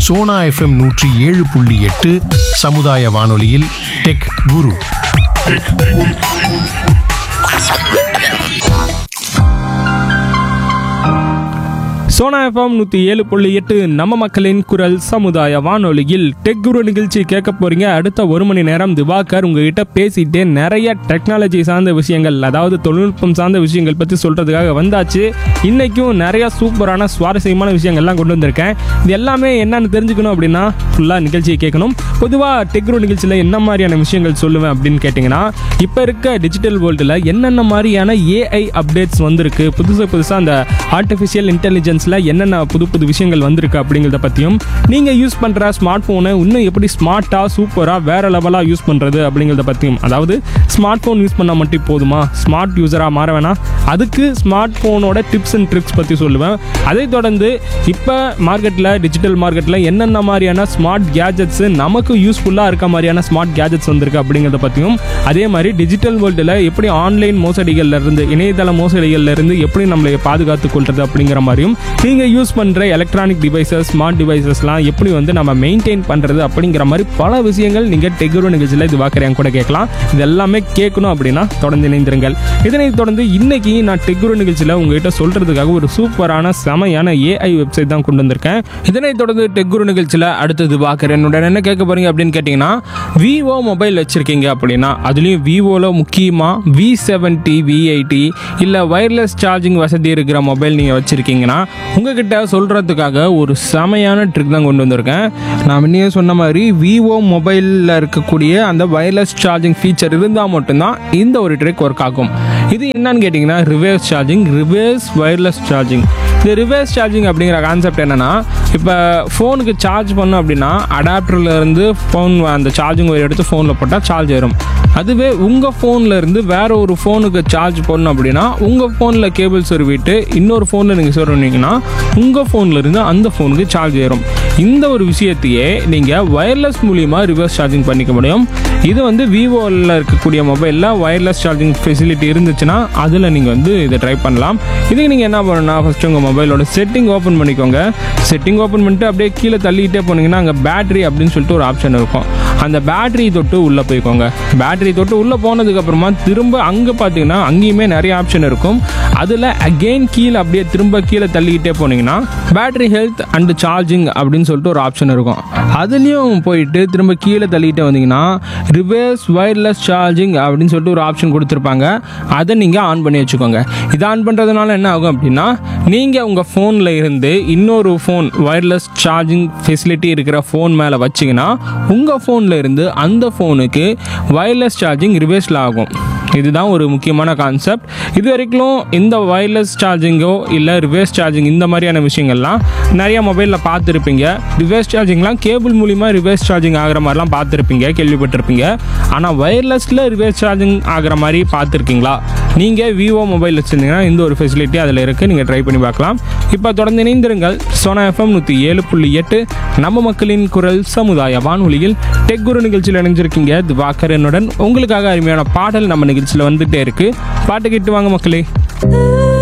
Sona FM நூற்றி ஏழு புள்ளி எட்டு சமுதாய வானொலியில் டெக் குரு சோனா எஃப்எம் நூற்றி ஏழு புள்ளி எட்டு நம்ம மக்களின் குரல் சமுதாய வானொலியில் டெக் குரு நிகழ்ச்சி கேட்க போறீங்க அடுத்த ஒரு மணி நேரம் திவாகர் உங்ககிட்ட பேசிட்டே நிறைய டெக்னாலஜி சார்ந்த விஷயங்கள் அதாவது தொழில்நுட்பம் சார்ந்த விஷயங்கள் பற்றி சொல்றதுக்காக வந்தாச்சு இன்னைக்கும் நிறைய சூப்பரான சுவாரஸ்யமான விஷயங்கள்லாம் கொண்டு வந்திருக்கேன் இது எல்லாமே என்னன்னு தெரிஞ்சுக்கணும் அப்படின்னா ஃபுல்லாக நிகழ்ச்சியை கேட்கணும் பொதுவாக டெக் குரு நிகழ்ச்சியில் என்ன மாதிரியான விஷயங்கள் சொல்லுவேன் அப்படின்னு கேட்டிங்கன்னா இப்போ இருக்க டிஜிட்டல் வேர்ல்டில் என்னென்ன மாதிரியான ஏஐ அப்டேட்ஸ் வந்திருக்கு புதுசு புதுசாக அந்த ஆர்டிஃபிஷியல் இன்டெலிஜென்ஸில் என்னென்ன புது புது விஷயங்கள் வந்திருக்கு அப்படிங்கிறத பற்றியும் நீங்கள் யூஸ் பண்ணுற ஸ்மார்ட் ஃபோனை இன்னும் எப்படி ஸ்மார்ட்டாக சூப்பராக வேறு லெவலாக யூஸ் பண்ணுறது அப்படிங்கிறத பற்றியும் அதாவது ஸ்மார்ட் ஃபோன் யூஸ் பண்ணால் மட்டும் போதுமா ஸ்மார்ட் யூஸராக மாற வேணாம் அதுக்கு ஸ்மார்ட் ஃபோனோட டிப்ஸ் அண்ட் ட்ரிக்ஸ் பற்றி சொல்லுவேன் அதை தொடர்ந்து இப்போ மார்க்கெட்டில் டிஜிட்டல் மார்க்கெட்டில் என்னென்ன மாதிரியான ஸ்மார்ட் கேஜெட்ஸு நமக்கு யூஸ்ஃபுல்லாக இருக்க மாதிரியான ஸ்மார்ட் கேஜெட்ஸ் வந்திருக்கு அப்படிங்கிறத பற்றியும் அதே மாதிரி டிஜிட்டல் வேர்ல்டில் எப்படி ஆன்லைன் மோசடிகள்ல இருந்து இணையதள மோசடிகள்ல இருந்து எப்படி நம்மளை பாதுகாத்துக் கொள்றது அப்படிங்கிற மாதிரியும் நீங்கள் யூஸ் பண்ணுற எலக்ட்ரானிக் டிவைசஸ் ஸ்மார்ட் டிவைசஸ்லாம் எப்படி வந்து நம்ம மெயின்டைன் பண்ணுறது அப்படிங்கிற மாதிரி பல விஷயங்கள் நீங்கள் டெகுரு நிகழ்ச்சியில் இது வாக்குறேன் கூட கேட்கலாம் இது எல்லாமே கேட்கணும் அப்படின்னா தொடர்ந்து இணைந்திருங்கள் இதனைத் தொடர்ந்து இன்னைக்கு நான் டெகுரு நிகழ்ச்சியில் உங்ககிட்ட சொல்றதுக்காக ஒரு சூப்பரான செமையான ஏஐ வெப்சைட் தான் கொண்டு வந்திருக்கேன் இதனைத் தொடர்ந்து டெக்குரு நிகழ்ச்சியில் அடுத்தது வாக்குறேன் என்னுடன் என்ன கேட்க போறீங்க அப்படின்னு கேட்டிங்கன்னா விவோ மொபைல் வச்சிருக்கீங்க அப்படின்னா அதுலேயும் விவோவில் முக்கியமாக வி செவன்ட்டி வி எயிட்டி இல்லை ஒயர்லெஸ் சார்ஜிங் வசதி இருக்கிற மொபைல் நீங்கள் வச்சுருக்கீங்கன்னா உங்ககிட்ட சொல்கிறதுக்காக ஒரு செமையான ட்ரிக் தான் கொண்டு வந்திருக்கேன் நான் முன்னே சொன்ன மாதிரி விவோ மொபைலில் இருக்கக்கூடிய அந்த ஒயர்லெஸ் சார்ஜிங் ஃபீச்சர் இருந்தால் மட்டும்தான் இந்த ஒரு ட்ரிக் ஒர்க் ஆகும் இது என்னன்னு கேட்டிங்கன்னா reverse charging reverse wireless charging இந்த ரிவர்ஸ் சார்ஜிங் அப்படிங்கிற கான்செப்ட் என்னென்னா இப்போ ஃபோனுக்கு சார்ஜ் பண்ணோம் அப்படின்னா அடாப்டர்ல இருந்து ஃபோன் அந்த சார்ஜிங் ஒயர் எடுத்து ஃபோனில் போட்டால் சார்ஜ் ஏறும் அதுவே உங்கள் ஃபோனில் இருந்து வேற ஒரு ஃபோனுக்கு சார்ஜ் பண்ணணும் அப்படின்னா உங்கள் ஃபோனில் கேபிள் சொருவிட்டு இன்னொரு ஃபோனில் நீங்கள் சொருவினீங்கன்னா உங்கள் ஃபோனில் இருந்து அந்த ஃபோனுக்கு சார்ஜ் ஏறும் இந்த ஒரு விஷயத்தையே நீங்கள் ஒயர்லெஸ் மூலியமாக ரிவர்ஸ் சார்ஜிங் பண்ணிக்க முடியும் இது வந்து விவோவில் இருக்கக்கூடிய மொபைலில் ஒயர்லெஸ் சார்ஜிங் ஃபெசிலிட்டி இருந்துச்சுன்னா அதில் நீங்கள் வந்து இதை ட்ரை பண்ணலாம் இதுக்கு நீங்கள் என்ன பண்ணணும்னா ஃபஸ்ட்டு உங்கள் மொபைலோட செட்டிங் ஓப்பன் பண்ணிக்கோங்க செட்டிங் ஓப்பன் பண்ணிட்டு அப்படியே கீழே தள்ளிக்கிட்டே போனீங்கன்னா அங்கே பேட்டரி அப்படின்னு சொல்லிட்டு ஒரு ஆப்ஷன் இருக்கும் அந்த பேட்டரி தொட்டு உள்ளே போய்க்கோங்க பேட்டரி தொட்டு உள்ளே போனதுக்கப்புறமா திரும்ப அங்கே பார்த்தீங்கன்னா அங்கேயுமே நிறைய ஆப்ஷன் இருக்கும் அதில் அகெயின் கீழே அப்படியே திரும்ப கீழே தள்ளிக்கிட்டே போனீங்கன்னா பேட்டரி ஹெல்த் அண்ட் சார்ஜிங் அப்படின்னு சொல்லிட்டு ஒரு ஆப்ஷன் இருக்கும் அதுலேயும் போயிட்டு திரும்ப கீழே தள்ளிக்கிட்டே வந்தீங்கன்னா ரிவர்ஸ் ஒயர்லெஸ் சார்ஜிங் அப்படின்னு சொல்லிட்டு ஒரு ஆப்ஷன் கொடுத்துருப்பாங்க அதை நீங்கள் ஆன் பண்ணி வச்சுக்கோங்க இதை ஆன் பண்ணுறதுனால என்ன ஆகும் அப்படின்னா நீங்கள் உங்கள் ஃபோனில் இருந்து இன்னொரு ஃபோன் ஒயர்லெஸ் சார்ஜிங் ஃபெசிலிட்டி இருக்கிற ஃபோன் மேலே வச்சிங்கன்னா உங்கள் ஃபோனில் இருந்து அந்த ஃபோனுக்கு ஒயர்லெஸ் சார்ஜிங் ரிவர்ஸில் ஆகும் இதுதான் ஒரு முக்கியமான கான்செப்ட் இது வரைக்கும் இந்த ஒயர்லெஸ் சார்ஜிங்கோ இல்லை ரிவர்ஸ் சார்ஜிங் இந்த மாதிரியான விஷயங்கள்லாம் நிறைய மொபைலில் பார்த்துருப்பீங்க ரிவர்ஸ் சார்ஜிங்லாம் கேபிள் மூலிமா ரிவர்ஸ் சார்ஜிங் ஆகிற மாதிரிலாம் பார்த்துருப்பீங்க கேள்விப்பட்டிருப்பீங்க ஆனால் ஒயர்லெஸில் ரிவர்ஸ் சார்ஜிங் ஆகிற மாதிரி பார்த்துருக்கீங்களா நீங்கள் விவோ மொபைல் வச்சுருந்தீங்கன்னா இந்த ஒரு ஃபெசிலிட்டி அதில் இருக்குது நீங்கள் ட்ரை பண்ணி பார்க்கலாம் இப்போ தொடர்ந்து இணைந்திருங்கள் சோனா எஃப்எம் நூற்றி ஏழு புள்ளி எட்டு நம்ம மக்களின் குரல் சமுதாய வானொலியில் டெக் குரு நிகழ்ச்சியில் இணைஞ்சிருக்கீங்க திவாகர் என்னுடன் உங்களுக்காக அருமையான பாடல் நம்ம நிகழ்ச்சியில் வந்துகிட்டே இருக்கு பாட்டு கேட்டு வாங்க மக்களே